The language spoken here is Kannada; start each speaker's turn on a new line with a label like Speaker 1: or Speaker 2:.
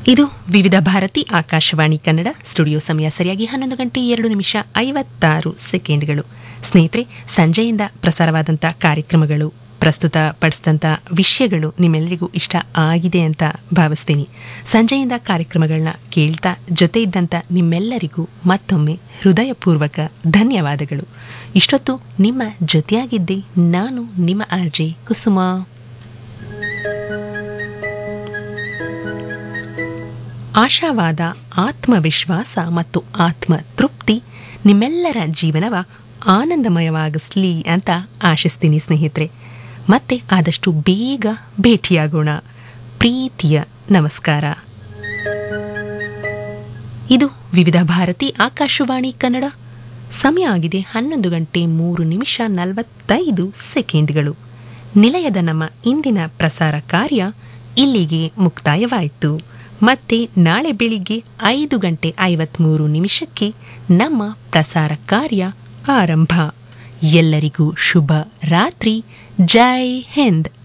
Speaker 1: ಇದು ವಿವಿಧ ಭಾರತಿ ಆಕಾಶವಾಣಿ ಕನ್ನಡ ಸ್ಟುಡಿಯೋ ಸಮಯ ಸರಿಯಾಗಿ ಹನ್ನೊಂದು ಗಂಟೆ ಎರಡು ನಿಮಿಷ ಐವತ್ತಾರು ಸೆಕೆಂಡ್ಗಳು ಸ್ನೇಹಿತರೆ ಸಂಜೆಯಿಂದ ಪ್ರಸಾರವಾದಂಥ ಕಾರ್ಯಕ್ರಮಗಳು ಪ್ರಸ್ತುತ ಪಡಿಸಿದಂಥ ವಿಷಯಗಳು ನಿಮ್ಮೆಲ್ಲರಿಗೂ ಇಷ್ಟ ಆಗಿದೆ ಅಂತ ಭಾವಿಸ್ತೀನಿ ಸಂಜೆಯಿಂದ ಕಾರ್ಯಕ್ರಮಗಳನ್ನ ಕೇಳ್ತಾ ಜೊತೆ ಇದ್ದಂಥ ನಿಮ್ಮೆಲ್ಲರಿಗೂ ಮತ್ತೊಮ್ಮೆ ಹೃದಯಪೂರ್ವಕ ಧನ್ಯವಾದಗಳು ಇಷ್ಟೊತ್ತು ನಿಮ್ಮ ಜೊತೆಯಾಗಿದ್ದೆ ನಾನು ನಿಮ್ಮ ಆರ್ಜೆ ಕುಸುಮಾ ಆಶಾವಾದ ಆತ್ಮವಿಶ್ವಾಸ ಮತ್ತು ಆತ್ಮ ತೃಪ್ತಿ ನಿಮ್ಮೆಲ್ಲರ ಜೀವನವ ಆನಂದಮಯವಾಗಿಸ್ಲಿ ಅಂತ ಆಶಿಸ್ತೀನಿ ಸ್ನೇಹಿತರೆ ಮತ್ತೆ ಆದಷ್ಟು ಬೇಗ ಭೇಟಿಯಾಗೋಣ ಪ್ರೀತಿಯ ನಮಸ್ಕಾರ ಇದು ವಿವಿಧ ಭಾರತಿ ಆಕಾಶವಾಣಿ ಕನ್ನಡ ಸಮಯ ಆಗಿದೆ ಹನ್ನೊಂದು ಗಂಟೆ ಮೂರು ನಿಮಿಷ ನಲವತ್ತೈದು ಸೆಕೆಂಡ್ಗಳು ನಿಲಯದ ನಮ್ಮ ಇಂದಿನ ಪ್ರಸಾರ ಕಾರ್ಯ ಇಲ್ಲಿಗೆ ಮುಕ್ತಾಯವಾಯಿತು ಮತ್ತೆ ನಾಳೆ ಬೆಳಿಗ್ಗೆ ಐದು ಗಂಟೆ ಐವತ್ಮೂರು ನಿಮಿಷಕ್ಕೆ ನಮ್ಮ ಪ್ರಸಾರ ಕಾರ್ಯ ಆರಂಭ ಎಲ್ಲರಿಗೂ ಶುಭ ರಾತ್ರಿ ಜೈ ಹಿಂದ್